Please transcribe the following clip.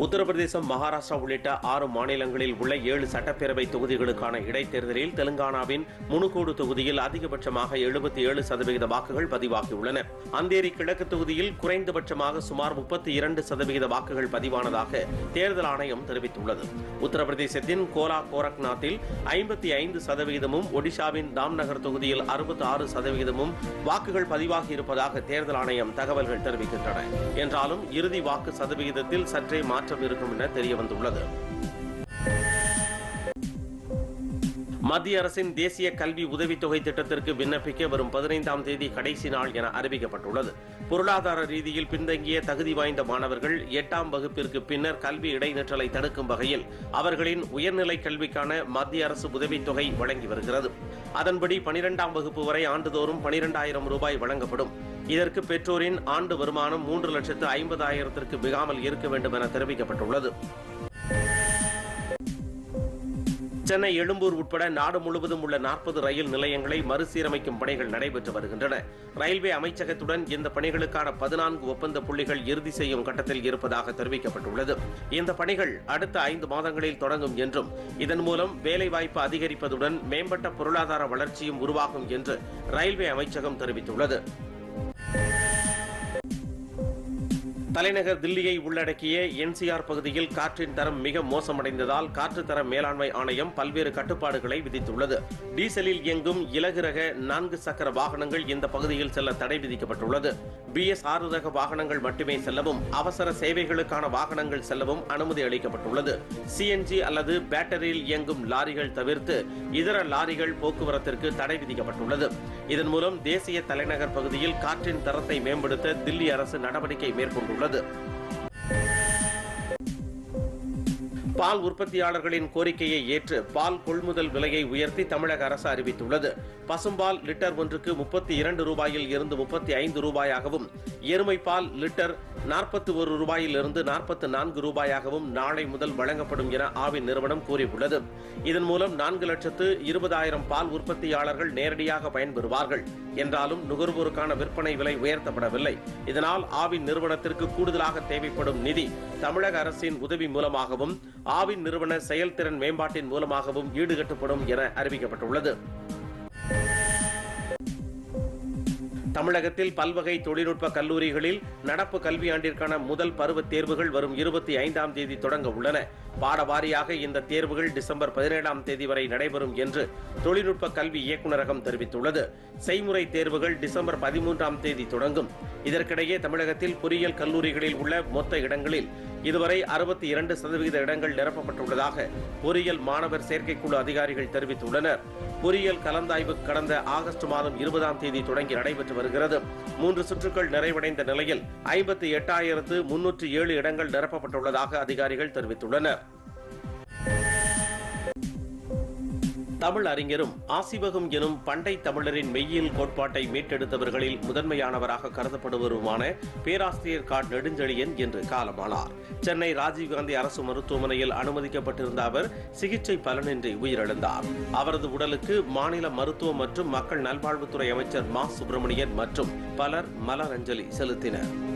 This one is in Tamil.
உத்தரப்பிரதேசம் மகாராஷ்டிரா உள்ளிட்ட ஆறு மாநிலங்களில் உள்ள ஏழு சட்டப்பேரவை தொகுதிகளுக்கான இடைத்தேர்தலில் தெலுங்கானாவின் முனுகோடு தொகுதியில் அதிகபட்சமாக எழுபத்தி ஏழு சதவிகித வாக்குகள் பதிவாகியுள்ளன அந்தேரி கிழக்கு தொகுதியில் குறைந்தபட்சமாக சுமார் முப்பத்தி இரண்டு சதவிகித வாக்குகள் பதிவானதாக தேர்தல் ஆணையம் தெரிவித்துள்ளது உத்தரப்பிரதேசத்தின் கோலா கோரக்நாத்தில் ஐம்பத்தி ஐந்து சதவிகிதமும் ஒடிஷாவின் தாம்நகர் தொகுதியில் அறுபத்தி ஆறு சதவிகிதமும் வாக்குகள் பதிவாகி இருப்பதாக தேர்தல் ஆணையம் தகவல்கள் தெரிவிக்கின்றன என்றாலும் இறுதி வாக்கு சதவிகிதத்தில் சற்றே மாற்றம் இருக்கும் என தெரியவந்துள்ளது மத்திய அரசின் தேசிய கல்வி உதவித்தொகை திட்டத்திற்கு விண்ணப்பிக்க வரும் பதினைந்தாம் தேதி கடைசி நாள் என அறிவிக்கப்பட்டுள்ளது பொருளாதார ரீதியில் பின்தங்கிய தகுதி வாய்ந்த மாணவர்கள் எட்டாம் வகுப்பிற்கு பின்னர் கல்வி இடைநிற்றலை தடுக்கும் வகையில் அவர்களின் உயர்நிலை கல்விக்கான மத்திய அரசு உதவித்தொகை வழங்கி வருகிறது அதன்படி பனிரெண்டாம் வகுப்பு வரை ஆண்டுதோறும் பனிரெண்டாயிரம் ரூபாய் வழங்கப்படும் இதற்கு பெற்றோரின் ஆண்டு வருமானம் மூன்று லட்சத்து ஐம்பதாயிரத்திற்கு மிகாமல் இருக்க வேண்டும் என தெரிவிக்கப்பட்டுள்ளது சென்னை எழும்பூர் உட்பட நாடு முழுவதும் உள்ள நாற்பது ரயில் நிலையங்களை மறுசீரமைக்கும் பணிகள் நடைபெற்று வருகின்றன ரயில்வே அமைச்சகத்துடன் இந்த பணிகளுக்கான பதினான்கு ஒப்பந்த புள்ளிகள் இறுதி செய்யும் கட்டத்தில் இருப்பதாக தெரிவிக்கப்பட்டுள்ளது இந்த பணிகள் அடுத்த ஐந்து மாதங்களில் தொடங்கும் என்றும் இதன் மூலம் வேலைவாய்ப்பு அதிகரிப்பதுடன் மேம்பட்ட பொருளாதார வளர்ச்சியும் உருவாகும் என்று ரயில்வே அமைச்சகம் தெரிவித்துள்ளது தலைநகர் தில்லியை உள்ளடக்கிய என்சிஆர் பகுதியில் காற்றின் தரம் மிக மோசமடைந்ததால் காற்று தர மேலாண்மை ஆணையம் பல்வேறு கட்டுப்பாடுகளை விதித்துள்ளது டீசலில் இயங்கும் இலகு ரக நான்கு சக்கர வாகனங்கள் இந்த பகுதியில் செல்ல தடை விதிக்கப்பட்டுள்ளது பிஎஸ் ஆறு ரக வாகனங்கள் மட்டுமே செல்லவும் அவசர சேவைகளுக்கான வாகனங்கள் செல்லவும் அனுமதி அளிக்கப்பட்டுள்ளது சிஎன்ஜி அல்லது பேட்டரியில் இயங்கும் லாரிகள் தவிர்த்து இதர லாரிகள் போக்குவரத்திற்கு தடை விதிக்கப்பட்டுள்ளது இதன் மூலம் தேசிய தலைநகர் பகுதியில் காற்றின் தரத்தை மேம்படுத்த தில்லி அரசு நடவடிக்கை மேற்கொண்டுள்ளது பால் உற்பத்தியாளர்களின் கோரிக்கையை ஏற்று பால் கொள்முதல் விலையை உயர்த்தி தமிழக அரசு அறிவித்துள்ளது பசும்பால் லிட்டர் ஒன்றுக்கு முப்பத்தி இரண்டு ரூபாயில் இருந்து முப்பத்தி ஐந்து ரூபாயாகவும் எருமை பால் லிட்டர் நாற்பத்தி ஒரு ரூபாயில் இருந்து நாற்பத்தி நான்கு ரூபாயாகவும் நாளை முதல் வழங்கப்படும் என ஆவின் நிறுவனம் கூறியுள்ளது இதன் மூலம் நான்கு லட்சத்து இருபதாயிரம் பால் உற்பத்தியாளர்கள் நேரடியாக பயன்பெறுவார்கள் என்றாலும் நுகர்வோருக்கான விற்பனை விலை உயர்த்தப்படவில்லை இதனால் ஆவின் நிறுவனத்திற்கு கூடுதலாக தேவைப்படும் நிதி தமிழக அரசின் உதவி மூலமாகவும் ஆவின் நிறுவன செயல்திறன் மேம்பாட்டின் மூலமாகவும் ஈடுகட்டப்படும் என அறிவிக்கப்பட்டுள்ளது தமிழகத்தில் பல்வகை தொழில்நுட்ப கல்லூரிகளில் நடப்பு கல்வியாண்டிற்கான முதல் பருவத் தேர்வுகள் வரும் இருபத்தி ஐந்தாம் தேதி தொடங்க உள்ளன பாடவாரியாக இந்த தேர்வுகள் டிசம்பர் பதினேழாம் தேதி வரை நடைபெறும் என்று தொழில்நுட்ப கல்வி இயக்குநரகம் தெரிவித்துள்ளது செய்முறை தேர்வுகள் டிசம்பர் பதிமூன்றாம் தேதி தொடங்கும் இதற்கிடையே தமிழகத்தில் பொறியியல் கல்லூரிகளில் உள்ள மொத்த இடங்களில் இதுவரை அறுபத்தி இரண்டு சதவீத இடங்கள் நிரப்பப்பட்டுள்ளதாக பொறியியல் மாணவர் சேர்க்கைக்குழு அதிகாரிகள் தெரிவித்துள்ளனர் பொறியியல் கலந்தாய்வு கடந்த ஆகஸ்ட் மாதம் இருபதாம் தேதி தொடங்கி நடைபெற்று வருகிறது மூன்று சுற்றுக்கள் நிறைவடைந்த நிலையில் ஐம்பத்தி எட்டாயிரத்து முன்னூற்று ஏழு இடங்கள் நிரப்பப்பட்டுள்ளதாக அதிகாரிகள் தெரிவித்துள்ளனர் தமிழ் அறிஞரும் ஆசிவகம் எனும் பண்டை தமிழரின் மெய்யியல் கோட்பாட்டை மீட்டெடுத்தவர்களில் முதன்மையானவராக கருதப்படுவருமான பேராசிரியர் கா நெடுஞ்செழியன் என்று காலமானார் சென்னை ராஜீவ்காந்தி அரசு மருத்துவமனையில் அனுமதிக்கப்பட்டிருந்த அவர் சிகிச்சை பலனின்றி உயிரிழந்தார் அவரது உடலுக்கு மாநில மருத்துவ மற்றும் மக்கள் நல்வாழ்வுத்துறை அமைச்சர் மா சுப்பிரமணியன் மற்றும் பலர் மலரஞ்சலி செலுத்தினர்